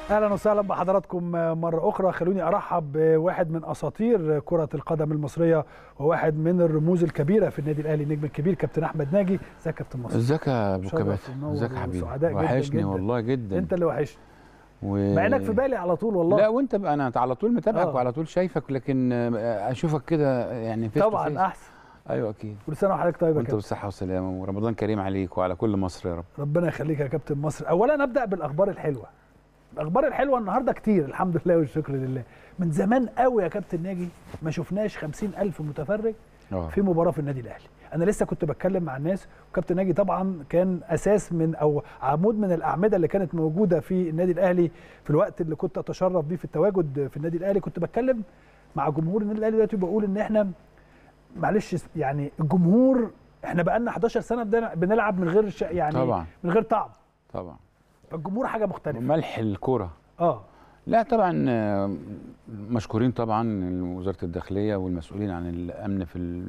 اهلا وسهلا بحضراتكم مره اخرى خلوني ارحب بواحد من اساطير كره القدم المصريه وواحد من الرموز الكبيره في النادي الاهلي النجم الكبير كابتن احمد ناجي ازيك يا كابتن مصر ازيك يا ابو شرف كباتن ومنور ازيك يا حبيبي وسعداء جداً وحشني جداً. والله جدا انت اللي وحشني و... مع انك في بالي على طول والله لا وانت بقى انا على طول متابعك آه. وعلى طول شايفك لكن آه، اشوفك كده يعني فيس تو فيس. طبعا احسن ايوه اكيد كل سنه وحضرتك طيب يا وانت كابتن بالصحه والسلامه ورمضان كريم عليك وعلى كل مصر يا رب ربنا يخليك يا كابتن مصر اولا نبدا بالاخبار الحلوه الاخبار الحلوه النهارده كتير الحمد لله والشكر لله من زمان قوي يا كابتن ناجي ما شفناش خمسين ألف متفرج اه في مباراه في النادي الاهلي انا لسه كنت بتكلم مع الناس وكابتن ناجي طبعا كان اساس من او عمود من الاعمده اللي كانت موجوده في النادي الاهلي في الوقت اللي كنت اتشرف بيه في التواجد في النادي الاهلي كنت بتكلم مع جمهور النادي الاهلي دلوقتي بقول ان احنا معلش يعني الجمهور احنا بقالنا 11 سنه بدنا- بنلعب من غير ش... يعني طبعا من غير طعم طبعا فالجمهور حاجه مختلفه ملح الكوره اه لا طبعا آه، مشكورين طبعا وزاره الداخليه والمسؤولين عن الامن في ال...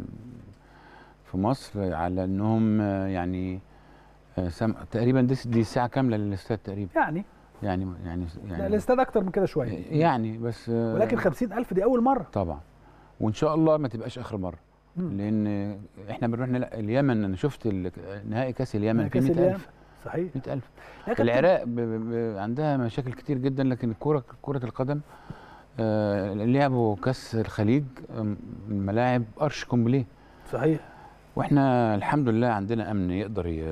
في مصر على انهم آه، يعني آه، سم... تقريبا دي, دي ساعه كامله للاستاد تقريبا يعني يعني يعني لا يعني الاستاد اكتر من كده شويه يعني بس آه، ولكن 50000 دي اول مره طبعا وان شاء الله ما تبقاش اخر مره مم. لان احنا بنروح نلا- اليمن انا شفت ال- نهائي كاس اليمن في كأس 100000 اليمن. صحيح 100000 يا كابتن، العراق ب... ب... ب... عندها مشاكل كتير جدا لكن الكره كره القدم آه لعبوا كاس الخليج آم، الملاعب ارش كومبليه صحيح واحنا الحمد لله عندنا امن يقدر ي...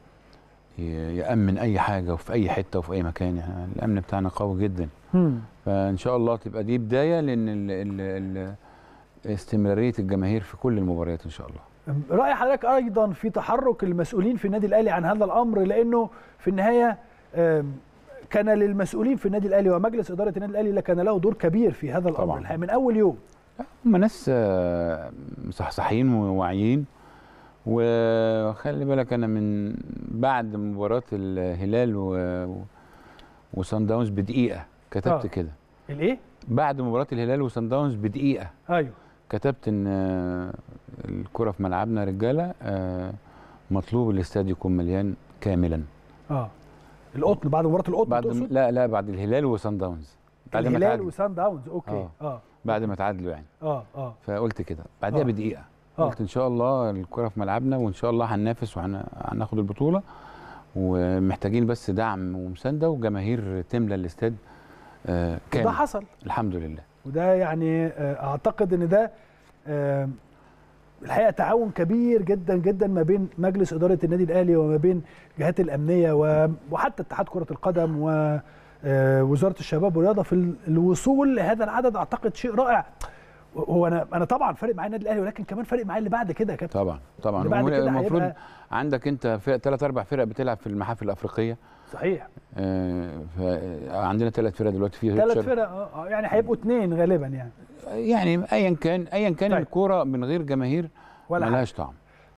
ي... يامن اي حاجه وفي اي حته وفي اي مكان يعني الامن بتاعنا قوي جدا مم. فان شاء الله تبقى دي بدايه لان ال... ال... ال... استمراريه الجماهير في كل المباريات ان شااء الله راي حضرتك ايضا في تحرك المسؤولين في النادي الاهلي عن هذا الامر لانه في النهايه آم، كان للمسؤولين في النادي الاهلي ومجلس اداره النادي الاهلي لا كان له دور كبير في هذا الامر طبعاً. الحقيقة من اول يوم هم ناس آه، مصحصحين وواعيين وخلي بالك انا من بعد مباراه الهلال و... وصن داونز بدقيقه كتبت آه. آه. كده الايه بعد مباراه الهلال وصن داونز بدقيقه ايوه كتبت ان آه، الكره في ملعبنا رجاله آه، مطلوب الاستاد يكون مليان كاملا اه القطن بعد مباراه القطن بعد تقصد؟ لا لا بعد الهلال وصن داونز بعد ما الهلال تعادلوا وسان داونز اوكي اه آه. اه بعد ما تعادلوا يعني اه, آه. فقلت كده بعدها آه. بدقيقه آه. قلت ان شاء الله الكره في ملعبنا وان شاء الله هننافس وهناخد البطوله ومحتاجين بس دعم ومسانده وجماهير تملى الاستاد آه وده كامل حصل الحمد لله وده يعني آه، اعتقد ان ده آه، الحقيقه تعاون كبير جدا جدا ما بين مجلس اداره النادي الاهلي وما بين الجهات الامنيه و- وحتى اتحاد كره القدم ووزاره الشباب والرياضه في ال- الوصول لهذا العدد اعتقد شيء رائع هو انا انا طبعا فارق معايا النادي الاهلي ولكن كمان فارق معايا اللي بعد كده يا كابتن طبعا طبعا اللي بعد كده المفروض هيبقى عندك انت ثلاث اربع فرق بتلعب في المحافل الافريقيه صحيح آه ف- عندنا ثلاث فرق دلوقتي في ثلاث هيتشر. فرق آه، آه، يعني هيبقوا اثنين غالبا يعني يعني ايا كان ايا كان طيب. الكوره من غير جماهير ولا حاجه ملهاش طعم